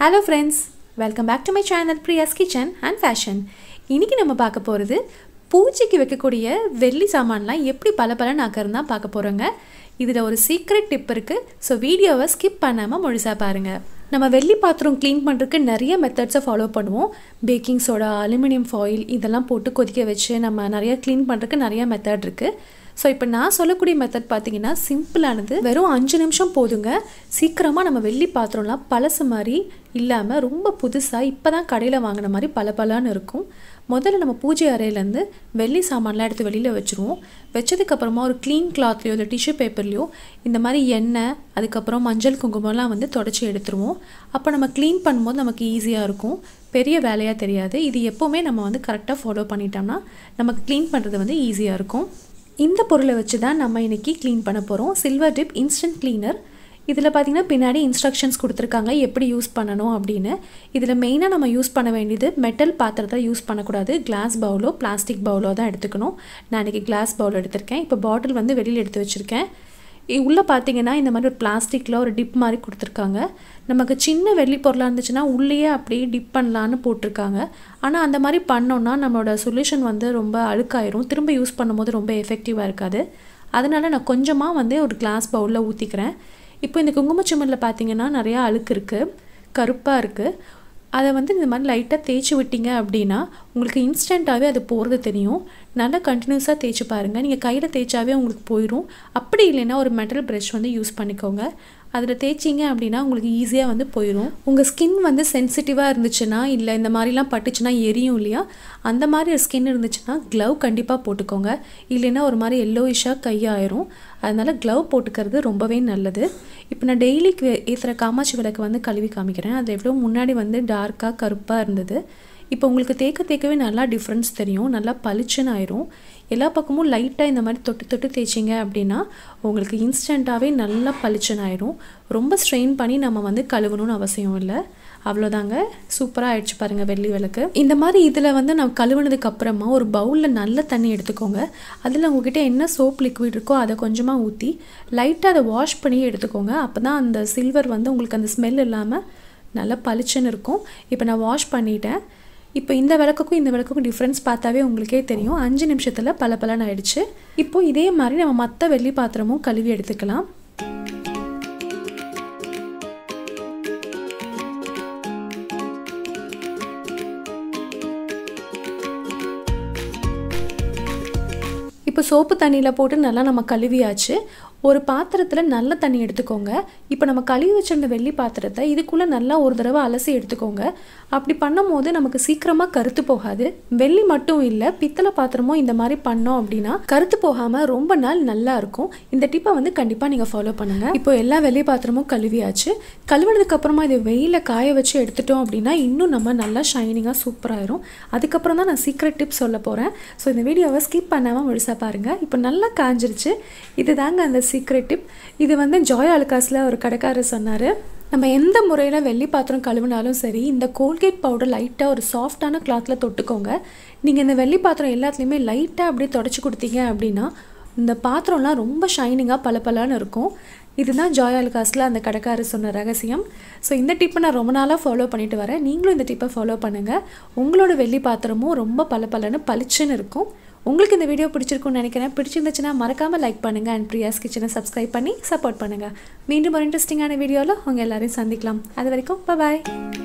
hello friends welcome back to my channel Priya's kitchen and fashion இன்றைக்கி நம்ம பார்க்க போகிறது பூஜைக்கு வைக்கக்கூடிய வெள்ளி சாமான்லாம் எப்படி பல பலன்னு ஆக்கறது தான் பார்க்க போகிறோங்க இதில் ஒரு சீக்ரெட் டிப் இருக்குது ஸோ வீடியோவை ஸ்கிப் பண்ணாமல் முழுசாக பாருங்கள் நம்ம வெள்ளி பாத்திரம் க்ளீன் பண்ணுறதுக்கு நிறைய மெத்தட்ஸை ஃபாலோ பண்ணுவோம் பேக்கிங் சோடா அலுமினியம் ஃபாயில் இதெல்லாம் போட்டு கொதிக்க வச்சு நம்ம நிறைய க்ளீன் பண்ணுறதுக்கு நிறைய மெத்தட் இருக்குது ஸோ இப்போ நான் சொல்லக்கூடிய மெத்தட் பார்த்தீங்கன்னா சிம்பிளானது வெறும் அஞ்சு நிமிஷம் போதுங்க சீக்கிரமாக நம்ம வெள்ளி பாத்திரம்லாம் பழசு மாதிரி இல்லாமல் ரொம்ப புதுசாக இப்போ தான் கடையில் வாங்கின மாதிரி பல பலான்னு இருக்கும் முதல்ல நம்ம பூஜை அறையிலேருந்து வெள்ளி சாமான்லாம் எடுத்து வெளியில் வச்சுருவோம் வச்சதுக்கப்புறமா ஒரு க்ளீன் கிளாத்லையோ இல்லை டிஷ்யூ பேப்பர்லையோ இந்த மாதிரி எண்ணெய் அதுக்கப்புறம் மஞ்சள் குங்குமம்லாம் வந்து தொடச்சி எடுத்துருவோம் அப்போ நம்ம க்ளீன் பண்ணும்போது நமக்கு ஈஸியாக இருக்கும் பெரிய வேலையாக தெரியாது இது எப்போவுமே நம்ம வந்து கரெக்டாக ஃபாலோ பண்ணிட்டோம்னா நமக்கு க்ளீன் பண்ணுறது வந்து ஈஸியாக இருக்கும் இந்த பொருளை வச்சு தான் நம்ம இன்றைக்கி க்ளீன் பண்ண போகிறோம் சில்வர் டிப் இன்ஸ்டன்ட் க்ளீனர் இதில் பார்த்திங்கன்னா பின்னாடி இன்ஸ்ட்ரக்ஷன்ஸ் கொடுத்துருக்காங்க எப்படி யூஸ் பண்ணணும் அப்படின்னு இதில் மெயினாக நம்ம யூஸ் பண்ண வேண்டியது மெட்டல் பாத்திரத்தை யூஸ் பண்ணக்கூடாது கிளாஸ் பவுலோ பிளாஸ்டிக் பவுலோ தான் எடுத்துக்கணும் நான் இன்றைக்கி கிளாஸ் பவுல் எடுத்திருக்கேன் இப்போ பாட்டில் வந்து வெளியில் எடுத்து வச்சுருக்கேன் உள்ளே பார்த்தீங்கன்னா இந்த மாதிரி ஒரு பிளாஸ்டிக்கில் ஒரு டிப் மாதிரி கொடுத்துருக்காங்க நமக்கு சின்ன வெள்ளி பொருளாக இருந்துச்சுன்னா உள்ளேயே அப்படியே டிப் பண்ணலான்னு போட்டிருக்காங்க ஆனால் அந்த மாதிரி பண்ணோன்னா நம்மளோட சொல்யூஷன் வந்து ரொம்ப அழுக்காயிரும் திரும்ப யூஸ் பண்ணும்போது ரொம்ப எஃபெக்டிவாக இருக்காது அதனால் நான் கொஞ்சமாக வந்து ஒரு கிளாஸ் பவுலில் ஊற்றிக்கிறேன் இப்போ இந்த குங்குமச்சிம்மலில் பார்த்தீங்கன்னா நிறையா அழுக்கு இருக்குது கருப்பாக இருக்குது அதை வந்து இந்த மாதிரி லைட்டாக தேய்ச்சி விட்டீங்க அப்படின்னா உங்களுக்கு இன்ஸ்டண்ட்டாகவே அது போகிறது தெரியும் நல்லா கண்டினியூஸாக தேய்ச்சி பாருங்கள் நீங்கள் கையில் தேய்ச்சாவே உங்களுக்கு போயிடும் அப்படி இல்லைன்னா ஒரு மெட்டல் ப்ரஷ் வந்து யூஸ் பண்ணிக்கோங்க அதில் தேய்ச்சிங்க அப்படின்னா உங்களுக்கு ஈஸியாக வந்து போயிடும் உங்கள் ஸ்கின் வந்து சென்சிட்டிவாக இருந்துச்சுன்னா இல்லை இந்த மாதிரிலாம் பட்டுச்சுன்னா எரியும் இல்லையா அந்த மாதிரி ஒரு ஸ்கின் இருந்துச்சுன்னா க்ளவ் கண்டிப்பாக போட்டுக்கோங்க இல்லைன்னா ஒரு மாதிரி எல்லோயிஷாக கையாயிரும் அதனால் க்ளவ் போட்டுக்கிறது ரொம்பவே நல்லது இப்போ நான் டெய்லிக்கு ஏற்றுற காமாட்சி விளக்கு வந்து கழுவி காமிக்கிறேன் அது எவ்வளோ முன்னாடி வந்து டார்க்காக கருப்பாக இருந்தது இப்போ உங்களுக்கு தேக்க தேக்கவே நல்லா டிஃப்ரென்ஸ் தெரியும் நல்லா பளிச்சுன்னு ஆயிரும் எல்லா பக்கமும் லைட்டாக இந்த மாதிரி தொட்டு தொட்டு தேய்ச்சிங்க அப்படின்னா உங்களுக்கு இன்ஸ்டண்ட்டாகவே நல்லா பளிச்சுன்னு ஆயிரும் ரொம்ப ஸ்ட்ரெயின் பண்ணி நம்ம வந்து கழுவணும்னு அவசியம் இல்லை அவ்வளோதாங்க சூப்பராக ஆயிடுச்சு பாருங்கள் வெள்ளி விளக்கு இந்த மாதிரி இதில் வந்து நான் கழுவுனதுக்கு அப்புறமா ஒரு பவுலில் நல்ல தண்ணி எடுத்துக்கோங்க அதில் உங்ககிட்ட என்ன சோப் லிக்விட் இருக்கோ அதை கொஞ்சமாக ஊற்றி லைட்டாக அதை வாஷ் பண்ணி எடுத்துக்கோங்க அப்போ தான் அந்த சில்வர் வந்து உங்களுக்கு அந்த ஸ்மெல் இல்லாமல் நல்லா பளிச்சுன்னு இருக்கும் இப்போ நான் வாஷ் பண்ணிட்டேன் இப்போ இந்த விளக்குக்கும் இந்த விளக்குக்கும் டிஃப்ரென்ஸ் பார்த்தாவே உங்களுக்கே தெரியும் அஞ்சு நிமிஷத்தில் பல பலன் ஆயிடுச்சு இப்போ இதே மாதிரி நம்ம மற்ற வெள்ளி பாத்திரமும் கழுவி எடுத்துக்கலாம் இப்போ சோப்பு தண்ணியில் போட்டு நல்லா நம்ம கழுவியாச்சு ஒரு பாத்திரத்தில் நல்ல தண்ணி எடுத்துக்கோங்க இப்போ நம்ம கழுவி வச்சிருந்த வெள்ளி பாத்திரத்தை இதுக்குள்ளே நல்லா ஒரு தடவை அலசி எடுத்துக்கோங்க அப்படி பண்ணும் போது நமக்கு சீக்கிரமாக கருத்து போகாது வெள்ளி மட்டும் இல்லை பித்தளை பாத்திரமும் இந்த மாதிரி பண்ணோம் அப்படின்னா கருத்து போகாமல் ரொம்ப நாள் நல்லா இருக்கும் இந்த டிப்பை வந்து கண்டிப்பாக நீங்கள் ஃபாலோ பண்ணுங்கள் இப்போ எல்லா வெள்ளி பாத்திரமும் கழுவியாச்சு கழுவினதுக்கு அப்புறமா இது வெயில காய வச்சு எடுத்துட்டோம் அப்படின்னா இன்னும் நம்ம நல்லா ஷைனிங்காக சூப்பராயிரும் அதுக்கப்புறம் தான் நான் சீக்ரெட் டிப் சொல்ல போகிறேன் ஸோ இந்த வீடியோவை ஸ்கிப் பண்ணாமல் முழுசாக பாருங்கள் இப்போ நல்லா காஞ்சிருச்சு இது தாங்க அந்த சீக்ரெட் டிப் இது வந்து ஜாய் அலுகாஸில் ஒரு கடைக்காரர் சொன்னார் நம்ம எந்த முறையில் வெள்ளி பாத்திரம் கழுவினாலும் சரி இந்த கோல்கேட் பவுடர் லைட்டாக ஒரு சாஃப்டான கிளாத்தில் தொட்டுக்கோங்க நீங்கள் இந்த வெள்ளி பாத்திரம் எல்லாத்துலேயுமே லைட்டாக அப்படியே தொடச்சி கொடுத்தீங்க அப்படின்னா இந்த பாத்திரம்லாம் ரொம்ப ஷைனிங்காக பல பலான்னு இருக்கும் இதுதான் ஜாய் அலுகாஸில் அந்த கடைக்காரர் சொன்ன ரகசியம் ஸோ இந்த டிப்பை நான் ரொம்ப நாளாக ஃபாலோ பண்ணிட்டு வரேன் நீங்களும் இந்த டிப்பை ஃபாலோ பண்ணுங்கள் உங்களோட வெள்ளி பாத்திரமும் ரொம்ப பல பலன்னு பளிச்சுன்னு இருக்கும் உங்களுக்கு இந்த வீடியோ பிடிச்சிருக்கும்னு நினைக்கிறேன் பிடிச்சிருந்துச்சுன்னா மறக்காமல் லைக் பண்ணுங்கள் அண்ட் பிரியாஸ் கிச்சனை சப்ஸ்கிரைப் பண்ணி சப்போர்ட் பண்ணுங்கள் மீண்டும் ஒரு இன்ட்ரெஸ்டிங்கான வீடியோவில் உங்கள் எல்லாரையும் சந்திக்கலாம் அது வரைக்கும் பாய்